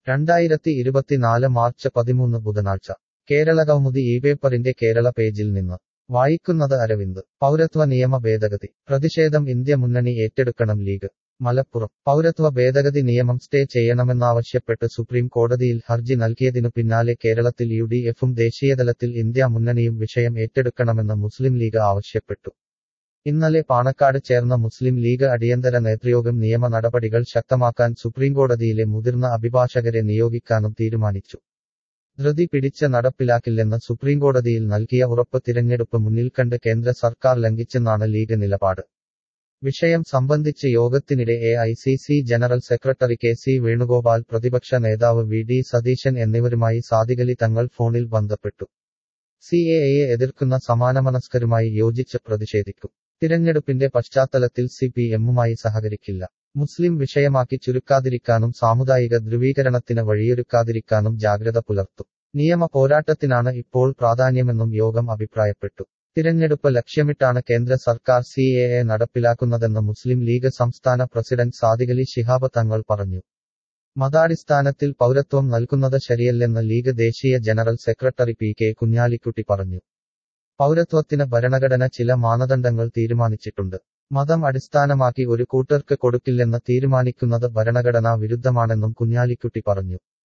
രണ്ടായിരത്തി ഇരുപത്തിനാല് മാർച്ച് പതിമൂന്ന് ബുധനാഴ്ച കേരള കൗമുദി ഈ പേപ്പറിന്റെ കേരള പേജിൽ നിന്ന് വായിക്കുന്നത് അരവിന്ദ് പൗരത്വ നിയമ ഭേദഗതി പ്രതിഷേധം ഇന്ത്യ മുന്നണി ഏറ്റെടുക്കണം ലീഗ് മലപ്പുറം പൗരത്വ ഭേദഗതി നിയമം സ്റ്റേ ചെയ്യണമെന്നാവശ്യപ്പെട്ട് സുപ്രീം കോടതിയിൽ ഹർജി നൽകിയതിനു പിന്നാലെ കേരളത്തിൽ യു ഡി എഫും ദേശീയതലത്തിൽ ഇന്ത്യ മുന്നണിയും വിഷയം ഏറ്റെടുക്കണമെന്ന് മുസ്ലിം ലീഗ് ആവശ്യപ്പെട്ടു ഇന്നലെ പാണക്കാട് ചേർന്ന മുസ്ലിം ലീഗ് അടിയന്തര നേതൃയോഗം നിയമ നടപടികൾ ശക്തമാക്കാൻ സുപ്രീംകോടതിയിലെ മുതിർന്ന അഭിഭാഷകരെ നിയോഗിക്കാനും തീരുമാനിച്ചു ധൃതി പിടിച്ച് നടപ്പിലാക്കില്ലെന്ന് സുപ്രീംകോടതിയിൽ നൽകിയ ഉറപ്പ് തിരഞ്ഞെടുപ്പ് മുന്നിൽ കണ്ട് കേന്ദ്ര സർക്കാർ ലംഘിച്ചെന്നാണ് ലീഗ് നിലപാട് വിഷയം സംബന്ധിച്ച് യോഗത്തിനിടെ A I C C general secretary K C Venugopal പ്രതിപക്ഷ നേതാവ് വി ഡി സതീശൻ എന്നിവരുമായി സാദികലി തങ്ങൾ ഫോണിൽ ബന്ധപ്പെട്ടു സി എ എയെ എതിർക്കുന്ന സമാനമനസ്കരുമായി യോജിച്ച് പ്രതിഷേധിക്കും തിരഞ്ഞെടുപ്പിന്റെ പശ്ചാത്തലത്തിൽ സി പി എമ്മുമായി സഹകരിക്കില്ല മുസ്ലിം വിഷയമാക്കി ചുരുക്കാതിരിക്കാനും സാമുദായിക ധ്രുവീകരണത്തിന് വഴിയൊരുക്കാതിരിക്കാനും ജാഗ്രത പുലർത്തും നിയമ പോരാട്ടത്തിനാണ് ഇപ്പോൾ പ്രാധാന്യമെന്നും യോഗം അഭിപ്രായപ്പെട്ടു തിരഞ്ഞെടുപ്പ് ലക്ഷ്യമിട്ടാണ് കേന്ദ്ര സർക്കാർ സി എ എ നടപ്പിലാക്കുന്നതെന്ന് മുസ്ലിം ലീഗ് സംസ്ഥാന പ്രസിഡന്റ് സാദിഖലി ശിഹാബ് തങ്ങൾ പറഞ്ഞു മതാടിസ്ഥാനത്തിൽ പൗരത്വം നൽകുന്നത് ശരിയല്ലെന്ന് ലീഗ് ദേശീയ general secretary P K Kunhalikutty പറഞ്ഞു പൗരത്വത്തിന് ഭരണഘടന ചില മാനദണ്ഡങ്ങൾ തീരുമാനിച്ചിട്ടുണ്ട് മതം അടിസ്ഥാനമാക്കി ഒരു കൂട്ടർക്ക് കൊടുക്കില്ലെന്ന് തീരുമാനിക്കുന്നത് ഭരണഘടനാ വിരുദ്ധമാണെന്നും കുഞ്ഞാലിക്കുട്ടി പറഞ്ഞു